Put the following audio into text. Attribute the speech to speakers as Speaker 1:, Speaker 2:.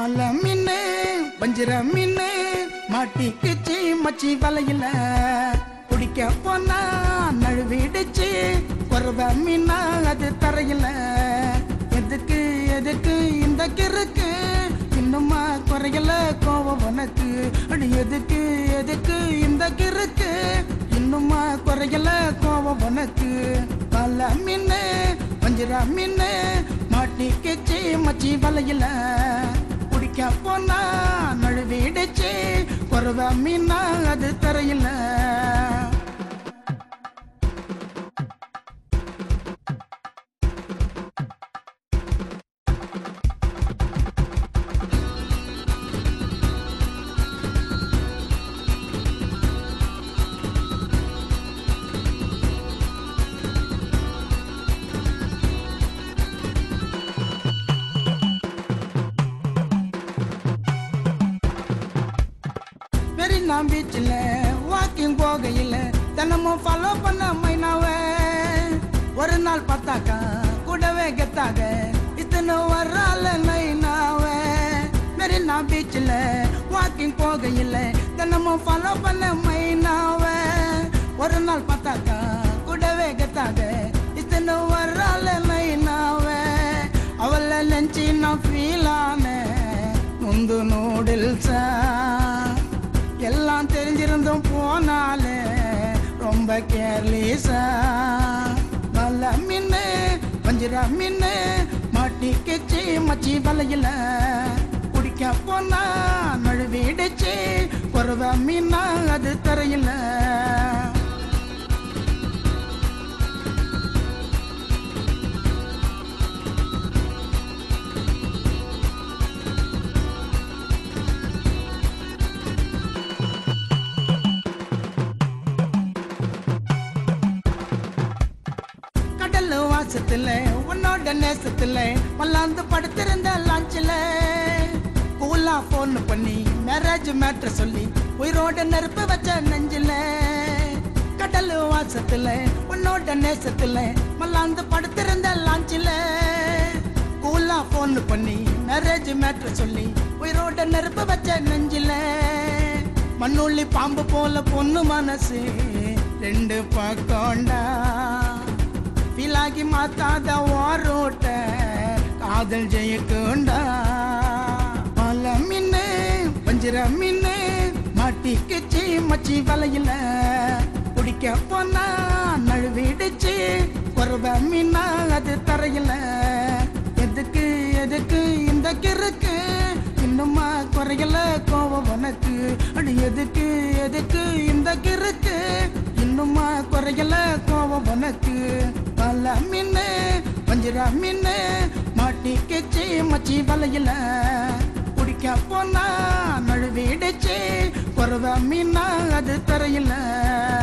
Speaker 1: பால மீன்னு வஞ்சிர மீன்னு மாட்டிக்குச்சு மச்சி வலையில குடிக்க போனா நழுவிடுச்சு குறவ மீனா அது தரையில எதுக்கு எதுக்கு இந்த கிறுக்கு இன்னுமா குறையல கோவம் உனக்கு அடி எதுக்கு எதுக்கு இந்த கிறுக்கு இன்னுமா குறையல கோவம் உனக்கு பல மீன்னு வஞ்சிர மீன்னு மாட்டிக்கிச்சு மச்சி வலையில குடிக்க போனா நழுவிடுச்சு குறவ மீனா அது தரையில மெரினா பீச்சில் வாக்கிங் போகையில் தினமும் ஃபாலோ பண்ண மைனாவே ஒரு நாள் பார்த்தாக்கா கூடவே கெத்தாக இத்தனை வர்றால நைனாவே மெரினா பீச்சில் வாக்கிங் போகையில் தினமும் ஃபாலோ பண்ண மைனாவே ஒரு நாள் பார்த்தாக்கா கூடவே கெத்தாக இத்தனை வர்றால நைனாவே அவளை நினச்சி நான் ஃபீல் ஆனேன் முந்து நூடுல்ஸா எல்லாம் தெரிஞ்சிருந்தும் போனாலே ரொம்ப கேர்லீஸா வல மின்னு வஞ்சிர மின்னு மாட்டிக்கிச்சு மச்சி வலையில குடிக்க போனா நழுவிடுச்சு குறவ மீனா அது தரையில கடல் வாசத்துல உன்னோட நேசத்துல மல்லாந்து படுத்திருந்த லாஞ்சில கூலா போன் பண்ணி மேரேஜ் மேட்ரு சொல்லி உயிரோட நெருப்பு வச்ச நெஞ்சில கடல் வாசத்துல உன்னோட நேசத்துல மல்லாந்து படுத்திருந்த லாஞ்சில கூலா போன் பண்ணி மேரேஜ் மேட்ரு சொல்லி உயிரோட நெருப்பு வச்ச நெஞ்சில மண்ணுள்ளி பாம்பு போல பொண்ணு மனசு ரெண்டு பக்கம்டா பிலாகி மாத்தாத ஓரோட்ட காதல் ஜெயிக்குண்டா பல மின்னு வஞ்சிர மின்னு மாட்டிக்குச்சு மச்சி வலையில குடிக்க போனா நழுவிடுச்சு குறவ மீனா அது தரையில எதுக்கு எதுக்கு இந்த கிறுக்கு இன்னுமா குறையல கோவம் உனக்கு அடி எதுக்கு எதுக்கு இந்த கிறுக்கு இன்னுமா குறையல கோவம் உனக்கு பல மின்னு வஞ்சிர மின்னு மாட்டிக்கிச்சு மச்சி வலையில குடிக்க போனா நழுவிடுச்சு குறவ மீனா அது தரையில